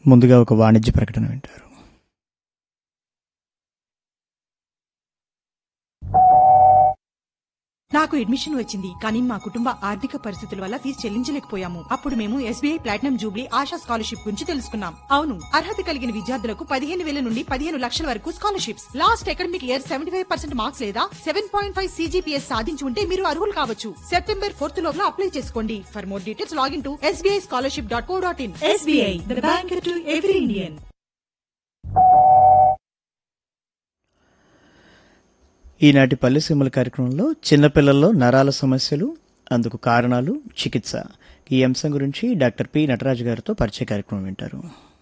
ముందుగా ఒక వాణిజ్య ప్రకటన వింటారు నాకు అడ్మిషన్ వచ్చింది కానీ మా కుటుంబ ఆర్థిక పరిస్థితుల వల్ల ఫీజు చెల్లించలేకపోయాము అప్పుడు మేము SBI platinum jubilee Asha scholarship గురించి తెలుసుకున్నాం అవును అర్హత కలిగిన విద్యార్థులకు పదిహేను వేల నుండి పదిహేను లక్షల వరకు scholarships last academic year seventy five percent marks లేదా సెవెన్ పాయింట్ ఫైవ్ సీజీపీఎస్ సాధించి ఉంటే మీరు అర్హులు కావచ్చు సెప్టెంబర్ ఫోర్త్ లోపల అప్లై చేసుకోండి for more details login to SBI scholarship dot co dot in SBI the bank to every Indian ఈనాటి పల్లెసీమల కార్యక్రమంలో చిన్నపిల్లల్లో నరాల సమస్యలు అందుకు కారణాలు చికిత్స ఈ అంశం గురించి డాక్టర్ పి నటరాజు గారితో పరిచయ కార్యక్రమం వింటారు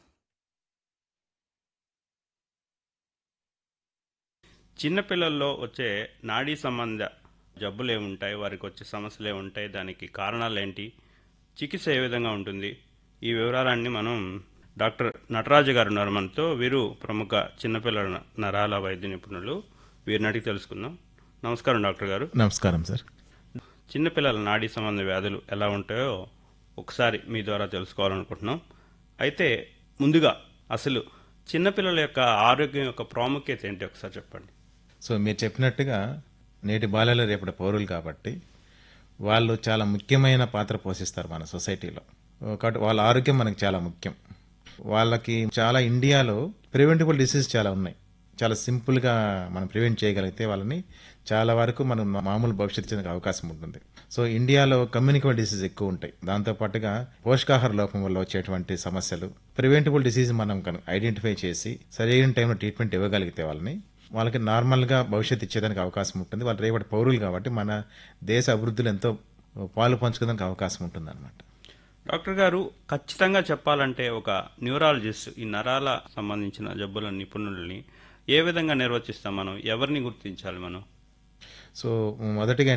చిన్నపిల్లల్లో వచ్చే నాడీ సంబంధ జబ్బులు ఏముంటాయి వారికి వచ్చే సమస్యలు ఏముంటాయి దానికి కారణాలు ఏంటి చికిత్స ఏ విధంగా ఉంటుంది ఈ వివరాలన్నీ మనం డాక్టర్ నటరాజు గారు ఉన్నారు మనతో వీరు ప్రముఖ చిన్నపిల్లల నరాల వైద్య నిపుణులు వీరిని అడిగి తెలుసుకుందాం నమస్కారం డాక్టర్ గారు నమస్కారం సార్ చిన్నపిల్లల నాడీ సంబంధ వ్యాధులు ఎలా ఉంటాయో ఒకసారి మీ ద్వారా తెలుసుకోవాలనుకుంటున్నాం అయితే ముందుగా అసలు చిన్నపిల్లల యొక్క ఆరోగ్యం యొక్క ప్రాముఖ్యత ఏంటి ఒకసారి చెప్పండి సో మీరు చెప్పినట్టుగా నేటి బాలలు రేపటి పౌరులు కాబట్టి వాళ్ళు చాలా ముఖ్యమైన పాత్ర పోషిస్తారు మన సొసైటీలో కాబట్టి వాళ్ళ ఆరోగ్యం మనకు చాలా ముఖ్యం వాళ్ళకి చాలా ఇండియాలో ప్రివెంటబుల్ డిసీజ్ చాలా ఉన్నాయి చాలా సింపుల్గా మనం ప్రివెంట్ చేయగలిగితే వాళ్ళని చాలా వరకు మనం మామూలు భవిష్యత్తు చెందే అవకాశం ఉంటుంది సో ఇండియాలో కమ్యూనికబుల్ డిసీజ్ ఎక్కువ ఉంటాయి దాంతో పాటుగా పోషకాహార లోపం వల్ల వచ్చేటువంటి సమస్యలు ప్రివెంటబుల్ డిసీజ్ మనం కనుక ఐడెంటిఫై చేసి సరైన టైంలో ట్రీట్మెంట్ ఇవ్వగలిగితే వాళ్ళని వాళ్ళకి నార్మల్గా భవిష్యత్తు ఇచ్చేదానికి అవకాశం ఉంటుంది వాళ్ళు రేపటి పౌరులు కాబట్టి మన దేశ అభివృద్ధిలో ఎంతో పాలు పంచుకోవడానికి అవకాశం ఉంటుంది అనమాట డాక్టర్ గారు ఖచ్చితంగా చెప్పాలంటే ఒక న్యూరాలజిస్ట్ ఈ నరాల సంబంధించిన జబ్బుల నిపుణుల్ని ఏ విధంగా నిర్వచిస్తాం మనం ఎవరిని గుర్తించాలి మనం సో మొదటిగా